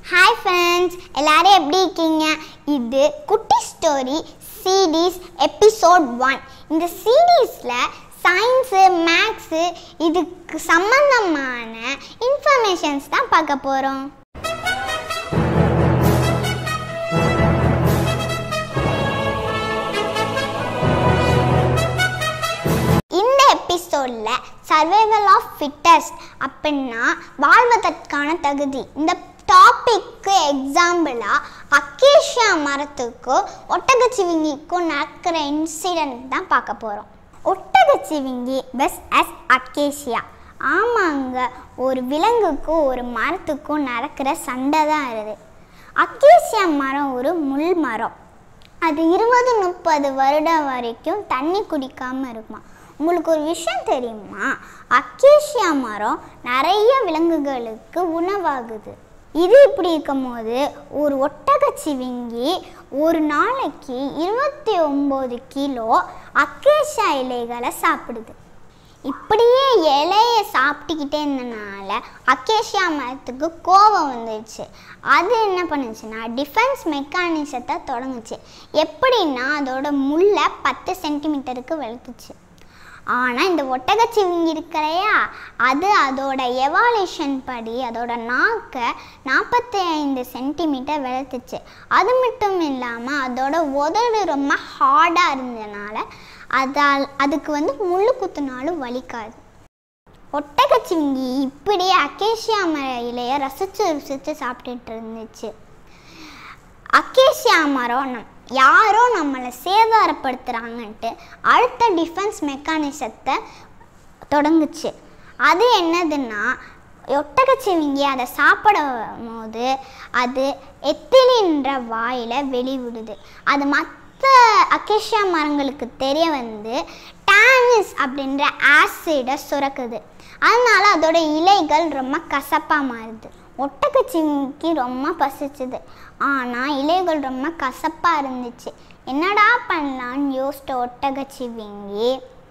hi friends எல்லாரும் எப்படி இருக்கீங்க இது குட்டி ஸ்டோரி சீரீஸ் எபிசோட் ஒன் இந்த சீரீஸில் சயின்ஸு மேக்ஸு இதுக்கு சம்மந்தமான இன்ஃபர்மேஷன்ஸ் தான் பார்க்க போகிறோம் இந்த எபிசோடில் சர்வைவல் ஆஃப் ஃபிட்டஸ்ட் அப்படின்னா வாழ்வதற்கான தகுதி இந்த டாபிக்கு எக்ஸாம்பிளாக அக்கேஷியா மரத்துக்கும் ஒட்டகச்சிவிங்கிக்கும் நடக்கிற இன்சிடென்ட் தான் பார்க்க போகிறோம் ஒட்டகச்சிவிங்கி பெஸ் அஸ் அக்கேஷியா ஆமாங்க ஒரு விலங்குக்கும் ஒரு மரத்துக்கும் நடக்கிற சண்டை தான் இது அக்கேசியா மரம் ஒரு முள் மரம் அது இருபது முப்பது வருடம் வரைக்கும் தண்ணி குடிக்காமல் இருக்குமா உங்களுக்கு ஒரு விஷயம் தெரியுமா அக்கேஷியா மரம் நிறைய விலங்குகளுக்கு உணவாகுது இது இப்படி இருக்கும்போது ஒரு ஒட்டகச்சிவிங்கி ஒரு நாளைக்கு இருபத்தி ஒம்பது கிலோ அக்கேஷியா இலைகளை சாப்பிடுது இப்படியே இலையை சாப்பிட்டுக்கிட்டே இருந்தனால அக்கேஷியா மரத்துக்கு கோபம் வந்துடுச்சு அது என்ன பண்ணுச்சுன்னா டிஃபென்ஸ் மெக்கானிசத்தை தொடங்குச்சு எப்படின்னா அதோட முள்ளை பத்து சென்டிமீட்டருக்கு வளர்த்துச்சு ஆனால் இந்த ஒட்டகச்சிவிங்கி இருக்கிறையா அது அதோட எவால்யூஷன் படி அதோட நாக்கை நாற்பத்தி ஐந்து சென்டிமீட்டர் வளர்த்துச்சு அது மட்டும் இல்லாமல் அதோட உதடு ரொம்ப ஹார்டாக இருந்ததுனால அதால் அதுக்கு வந்து முள்ளு குத்துனாலும் வலிக்காது ஒட்டகச்சிவிங்கி இப்படியே அக்கேஷியா மர இலையை ரசித்து ருசித்து சாப்பிட்டுட்டு இருந்துச்சு அக்கேஷியா மரம் நம் யாரோ நம்மளை சேதாரப்படுத்துகிறாங்கன்ட்டு அடுத்த டிஃபென்ஸ் மெக்கானிசத்தை தொடங்குச்சு அது என்னதுன்னா ஒட்டகச்சிவிங்கி அதை சாப்பிடும் போது அது எத்திலின்ற வாயில் வெளிவிடுது அது மற்ற அக்கேஷியா மரங்களுக்கு தெரிய வந்து டானிஸ் அப்படின்ற ஆசிடை சுரக்குது அதனால அதோட இலைகள் ரொம்ப கசப்பாக மாறுது ஒட்டகச்சிவிங்கிக்கு ரொம்ப பசிச்சுது ஆனால் இலைகள் ரொம்ப கசப்பாக இருந்துச்சு என்னடா பண்ணலான்னு யோசித்த ஒட்டகச்சிவிங்கி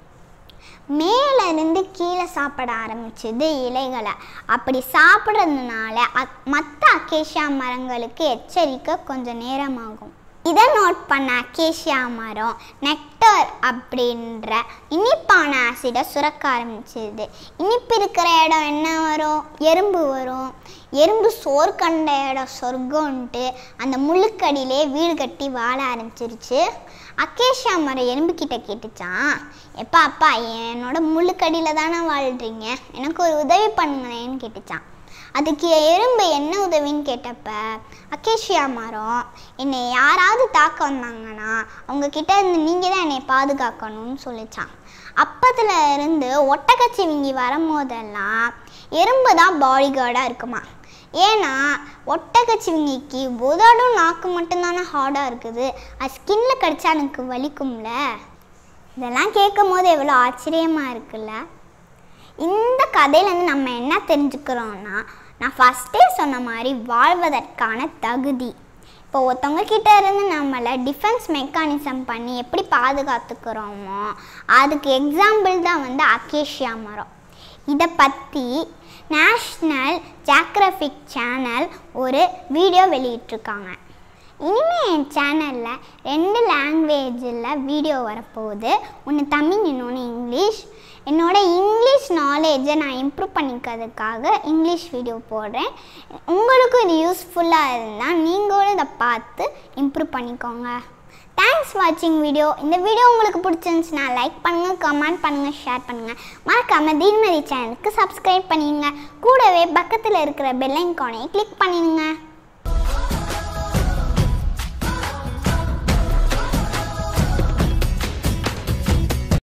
மேலேருந்து கீழே சாப்பிட ஆரம்பிச்சது இலைகளை அப்படி சாப்பிட்றதுனால அக் மற்ற அக்கேஷியா மரங்களுக்கு எச்சரிக்கை கொஞ்சம் நேரமாகும் இதை நோட் பண்ண அக்கேஷியா மரம் நெக்டர் அப்படின்ற இனிப்பான ஆசிடை சுரக்க ஆரம்பிச்சிது இனிப்பு இருக்கிற இடம் என்ன வரும் எறும்பு வரும் எறும்பு சோறு கண்ட இடம் சொர்க்கம்ன்ட்டு அந்த முள்ளுக்கடியிலே வீடு கட்டி வாழ ஆரம்பிச்சிருச்சு அக்கேஷியா மரம் எறும்பு கிட்ட கேட்டுச்சான் எப்பா அப்பா என்னோட முள்ளுக்கடியில் தானே வாழ்கிறீங்க எனக்கு ஒரு உதவி பண்ணுங்களேன்னு கேட்டுச்சான் அதுக்கு எறும்பு என்ன உதவின்னு கேட்டப்ப அக்கேஷியா மரம் என்னை யாராவது தாக்க வந்தாங்கன்னா அவங்க கிட்ட இருந்து நீங்கள் தான் என்னை பாதுகாக்கணும்னு சொல்லிச்சான் அப்பத்துல இருந்து ஒட்டகச்சிவிங்கி வரும்போதெல்லாம் எறும்பு தான் பாடி கார்டாக இருக்குமா ஏன்னா ஒட்டகச்சிவிங்கிக்கு உதடும் நாக்கு மட்டும்தானே ஹார்டாக இருக்குது அது ஸ்கின்ல கடிச்சா எனக்கு வலிக்கும்ல இதெல்லாம் கேட்கும் போது எவ்வளோ ஆச்சரியமாக இருக்குல்ல இந்த கதையிலேருந்து நம்ம என்ன தெரிஞ்சுக்கிறோன்னா நான் ஃபஸ்ட்டே சொன்ன மாதிரி வாழ்வதற்கான தகுதி இப்போ ஒருத்தவங்க கிட்ட இருந்து நம்மளை டிஃபென்ஸ் மெக்கானிசம் பண்ணி எப்படி பாதுகாத்துக்கிறோமோ அதுக்கு எக்ஸாம்பிள் தான் வந்து அக்கேஷியா மரம் இதை பற்றி நேஷ்னல் ஜாக்ரஃபிக் சேனல் ஒரு வீடியோ வெளியிட்டிருக்காங்க இனிமேல் என் சேனலில் ரெண்டு லாங்குவேஜில் வீடியோ வரப்போகுது ஒன்று தமிழ் இன்னொன்று இங்கிலீஷ் என்னோட இங்கிலீஷ் நாலேஜை நான் இம்ப்ரூவ் பண்ணிக்கிறதுக்காக இங்கிலீஷ் வீடியோ போடுறேன் உங்களுக்கும் இது யூஸ்ஃபுல்லாக இருந்தால் நீங்களும் இதை பார்த்து இம்ப்ரூவ் பண்ணிக்கோங்க தேங்க்ஸ் வாட்சிங் வீடியோ இந்த வீடியோ உங்களுக்கு பிடிச்சிருந்துச்சுன்னா லைக் பண்ணுங்கள் கமெண்ட் பண்ணுங்கள் ஷேர் பண்ணுங்கள் மறக்காமல் தீன்மதி சேனலுக்கு சப்ஸ்கிரைப் பண்ணிடுங்க கூடவே பக்கத்தில் இருக்கிற பெல் ஐக்கானையும் கிளிக் பண்ணிடுங்க